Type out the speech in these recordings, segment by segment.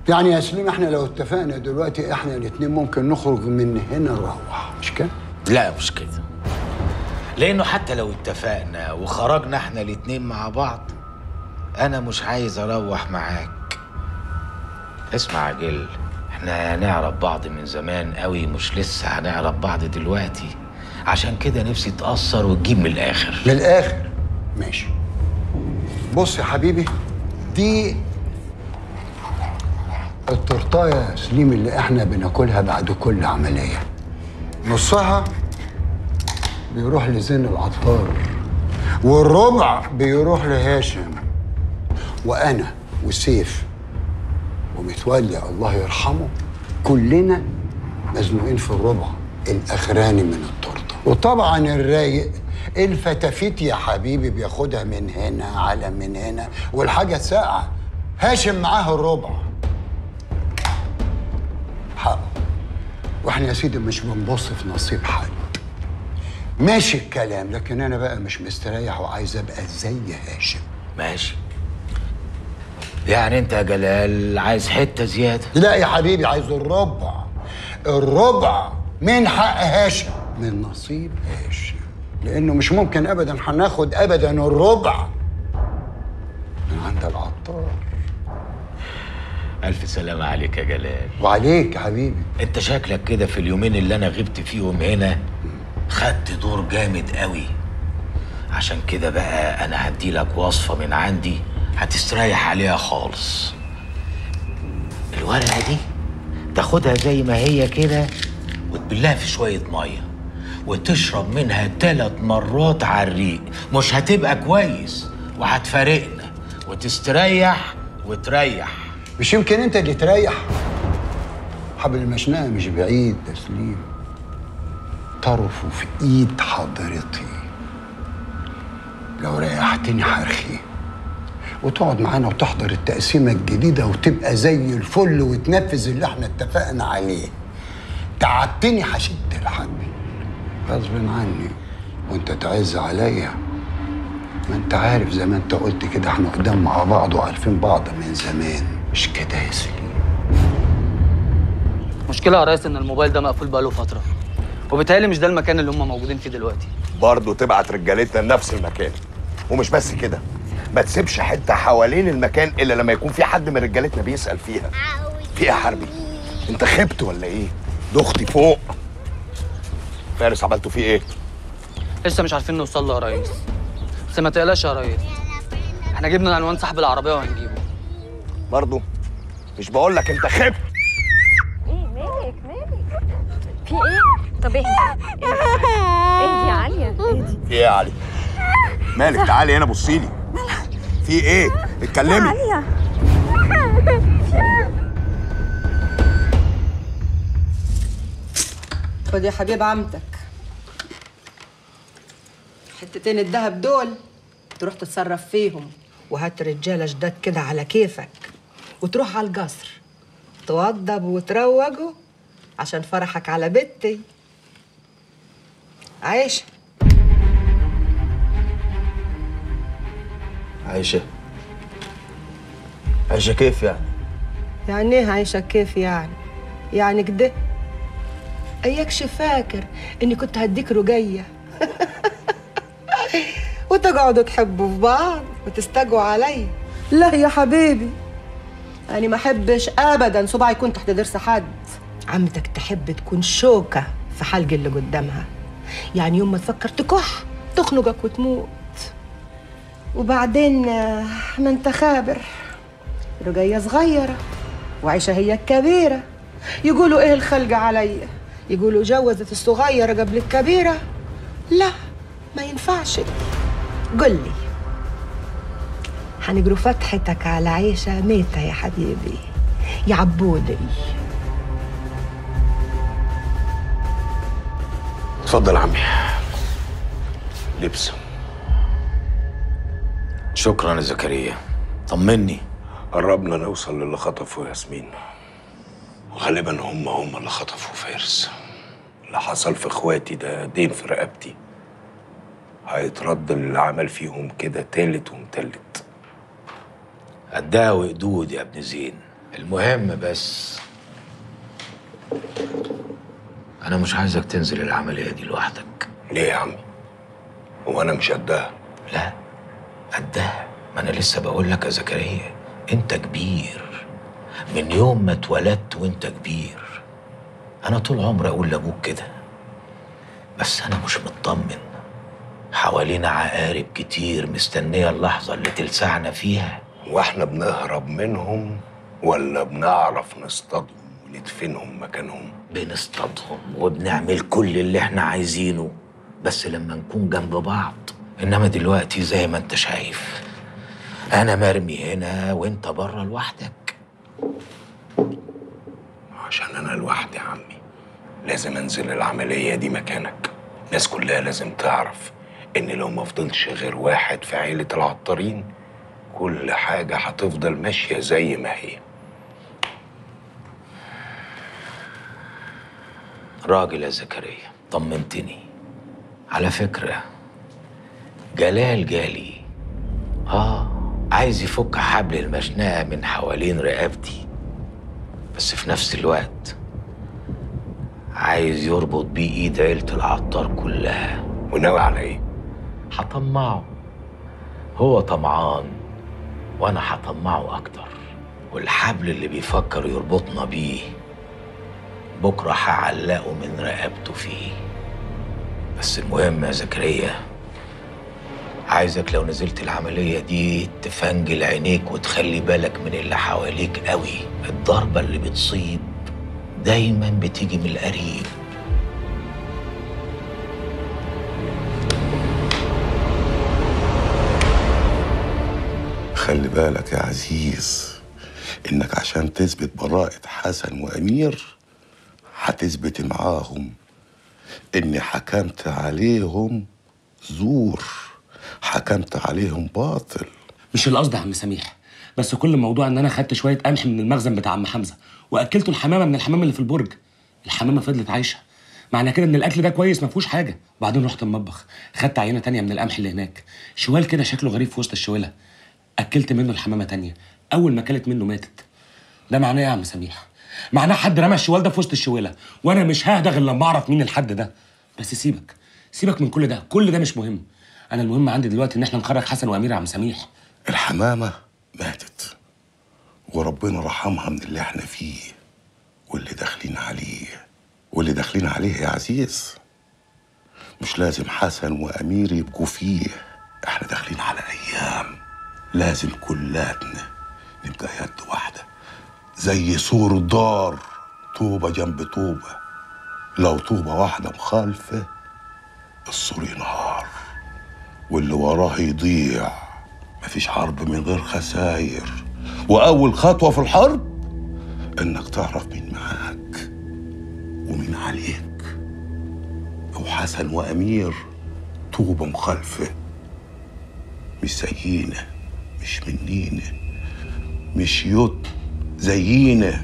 يعني يا سليم احنا لو اتفقنا دلوقتي احنا الاتنين ممكن نخرج من هنا نروح مش كده؟ لا مش كده لانه حتى لو اتفقنا وخرجنا احنا الاتنين مع بعض انا مش عايز اروح معاك اسمع يا جل احنا نعرف بعض من زمان قوي مش لسه هنعرف بعض دلوقتي عشان كده نفسي تأثر وتجيب من الاخر من الاخر ماشي بص يا حبيبي دي التورتايه يا سليم اللي احنا بناكلها بعد كل عمليه نصها بيروح لزين العطار والربع بيروح لهاشم وانا وسيف ومتولي الله يرحمه كلنا مزنوقين في الربع الاخراني من التورته وطبعا الرايق الفتافيت يا حبيبي بياخدها من هنا على من هنا والحاجه ساقعه هاشم معاه الربع حقه واحنا يا سيدي مش بنبص في نصيب حد ماشي الكلام لكن انا بقى مش مستريح وعايز ابقى زي هاشم ماشي يعني انت يا جلال عايز حته زياده لا يا حبيبي عايز الربع الربع من حق هاشم من نصيب هاشم لانه مش ممكن ابدا هناخد ابدا الربع من عند العطار الف سلامه عليك يا جلال وعليك يا حبيبي انت شكلك كده في اليومين اللي انا غبت فيهم هنا خدت دور جامد قوي عشان كده بقى انا هديلك وصفه من عندي هتستريح عليها خالص الورقه دي تاخدها زي ما هي كده وتبلها في شويه ميه وتشرب منها ثلاث مرات على الريق مش هتبقى كويس وهتفارقنا وتستريح وتريح مش يمكن انت اللي تريح حبل المشنقه مش بعيد تسليم طرفه في ايد حضرتي لو ريحتني حرخي وتقعد معانا وتحضر التقسيمه الجديده وتبقى زي الفل وتنفذ اللي احنا اتفقنا عليه تعبتني هشد الحبل غصب عني وانت تعز عليا ما انت عارف زي ما انت قلت كده احنا قدام مع بعض وعارفين بعض من زمان مش كده يا سليم مشكلة يا ريس إن الموبايل ده مقفول بقاله فترة وبالتالي مش ده المكان اللي هم موجودين فيه دلوقتي برضه تبعت رجالتنا لنفس المكان ومش بس كده ما تسيبش حته حوالين المكان الا لما يكون في حد من رجالتنا بيسال فيها في ايه يا حربي انت خبت ولا ايه دختي فوق فارس عملتوا فيه ايه لسه مش عارفين نوصل له يا ريس بس ما تقلقش يا ريس احنا جبنا عنوان صاحب العربية وهنجيبه برضه مش بقول لك انت خبت ايه مالك مالك في ايه طب اهدي اهدي يا عاليه اهدي في ايه يا علي مالك تعالي هنا بصي لي في ايه اتكلمي عاليه خد يا حبيب عمتك حتتين الذهب دول تروح تتصرف فيهم وهات رجاله جداد كده على كيفك وتروح على القصر توضب وتروجوا عشان فرحك على بنتي عايشه عايشة عايشة كيف يعني؟ يعني ايه عايشه كيف يعني يعني كده اياكش فاكر اني كنت هديك رجيه وتقعدوا تحبوا في بعض وتستجوا علي لا يا حبيبي أنا ما أحبش أبدا صباعي يكون تحت ضرس حد عمتك تحب تكون شوكة في حلق اللي قدامها يعني يوم ما تفكر تكح تخنقك وتموت وبعدين آه، ما انت خابر رقية صغيرة وعيشة هي الكبيرة يقولوا ايه الخلق عليا يقولوا جوزت الصغيرة قبل الكبيرة لا ما ينفعش قل لي هنجروا فتحتك على عيشة ميتة يا حبيبي يا عبودي اتفضل يا عمي لبس شكرا يا زكريا طمني قربنا نوصل للي خطفوا ياسمين وغالبا هم هم اللي خطفوا فارس اللي حصل في اخواتي ده دين في رقبتي هيترد اللي عمل فيهم كده تالت ومتلت قدها وقدود يا ابن زين المهم بس انا مش عايزك تنزل العمليه دي لوحدك ليه يا عمي هو انا مش قدها لا قدها ما انا لسه بقول لك يا زكريا انت كبير من يوم ما اتولدت وانت كبير انا طول عمري اقول لابوك كده بس انا مش مطمن حوالينا عقارب كتير مستنيه اللحظه اللي تلسعنا فيها واحنا بنهرب منهم ولا بنعرف نصطادهم وندفنهم مكانهم بنصطادهم وبنعمل كل اللي احنا عايزينه بس لما نكون جنب بعض انما دلوقتي زي ما انت شايف انا مرمي هنا وانت بره لوحدك عشان انا لوحدي يا عمي لازم انزل العمليه دي مكانك الناس كلها لازم تعرف ان لو ما فضلش غير واحد في عيله العطارين كل حاجه هتفضل ماشيه زي ما هي راجل يا زكريا طمنتني على فكرة جلال جالي اه عايز يفك حبل المشنقة من حوالين رقبتي بس في نفس الوقت عايز يربط بيه ايد عيلة العطار كلها وناوي على ايه هطمعه هو طمعان وانا هطمعه اكتر والحبل اللي بيفكر يربطنا بيه بكره هعلقه من رقبته فيه بس المهم يا زكريا عايزك لو نزلت العملية دي تفنجل عينيك وتخلي بالك من اللي حواليك قوي الضربة اللي بتصيب دايما بتيجي من القريب خلي بالك يا عزيز انك عشان تثبت براءة حسن وامير هتثبت معاهم اني حكمت عليهم زور حكمت عليهم باطل مش القصد يا عم سميح بس كل الموضوع ان انا خدت شويه قمح من المخزن بتاع عم حمزه واكلته الحمامه من الحمام اللي في البرج الحمامه فضلت عايشه معنى كده ان الاكل ده كويس ما فيهوش حاجه بعدين رحت المطبخ خدت عينه تانية من القمح اللي هناك شوال كده شكله غريب في وسط الشواله اكلت منه الحمامه تانية اول ما كلت منه ماتت ده معناه ايه يا عم سميح معناه حد رمى الشوال ده في وسط الشواله وانا مش ههدى غير لما اعرف مين الحد ده بس سيبك سيبك من كل ده كل ده مش مهم انا المهم عندي دلوقتي ان احنا نخرج حسن وامير يا عم سميح الحمامة ماتت وربنا رحمها من اللي احنا فيه واللي داخلين عليه واللي داخلين عليه يا عزيز مش لازم حسن وأمير يبقوا فيه احنا داخلين على أيام لازم كلاتنا نبقى يد واحدة زي سور الدار طوبة جنب طوبة لو طوبة واحدة مخالفة السور ينهار واللي وراه يضيع مفيش حرب من غير خساير وأول خطوة في الحرب إنك تعرف مين معاك ومين عليك وحسن وأمير طوبة مخالفة مش زينا مش منينا مش يوت زينا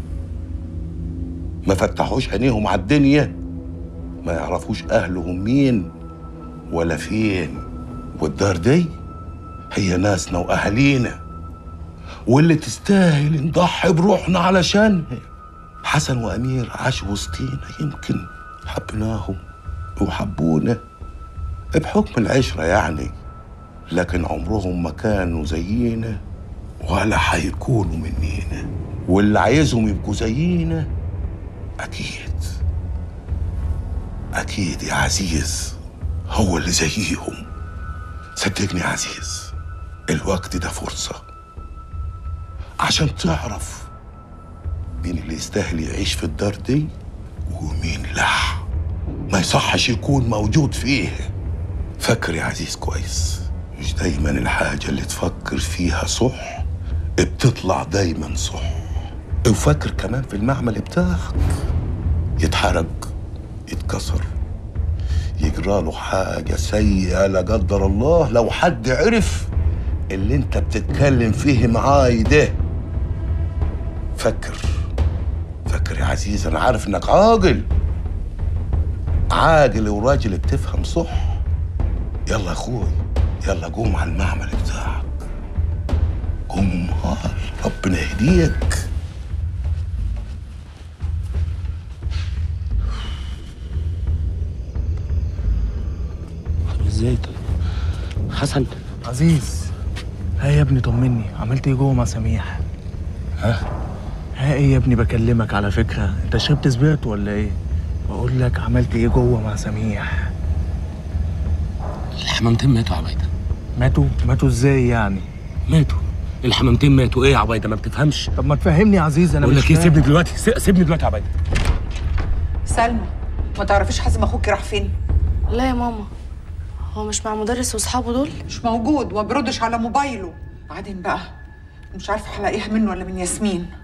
ما فتحوش عينيهم على الدنيا ما يعرفوش أهلهم مين ولا فين والدار دي هي ناسنا وأهالينا واللي تستاهل نضحي بروحنا علشانها حسن وأمير عاشوا وسطينا يمكن حبناهم وحبونا بحكم العشرة يعني لكن عمرهم ما كانوا زينا ولا هيكونوا منينا واللي عايزهم يبقوا زينا أكيد أكيد يا عزيز هو اللي زيهم صدقني يا عزيز الوقت ده فرصة عشان تعرف مين اللي يستاهل يعيش في الدار دي ومين لا ما يصحش يكون موجود فيه فكر يا عزيز كويس مش دايما الحاجة اللي تفكر فيها صح بتطلع دايما صح وفكر كمان في المعمل بتاعك يتحرق يتكسر يجرى له حاجة سيئة لا قدر الله لو حد عرف اللي انت بتتكلم فيه معاي ده فكر فكر يا عزيز انا عارف انك عاقل عاقل وراجل بتفهم صح يلا يا اخوي يلا قوم على المعمل بتاعك قوم امال ربنا يهديك حسن عزيز ها يا ابني طمني عملت ايه جوه مع سميح ها ها ايه يا ابني بكلمك على فكره انت شربت سبيرت ولا ايه بقول لك عملت ايه جوه مع سميح الحمامتين ماتوا يا عبيده ماتوا ماتوا ازاي يعني ماتوا الحمامتين ماتوا ايه يا عبيده ما بتفهمش طب ما تفهمني يا عزيز انا بقول مش لك ايه فاهم. سيبني دلوقتي سي- سيبني دلوقتي يا عبيده سلمى ما تعرفيش حازم اخوك راح فين لا يا ماما هو مش مع مدرس واصحابه دول مش موجود وما بيردش على موبايله بعدين بقى مش عارفه هلاقيها منه ولا من ياسمين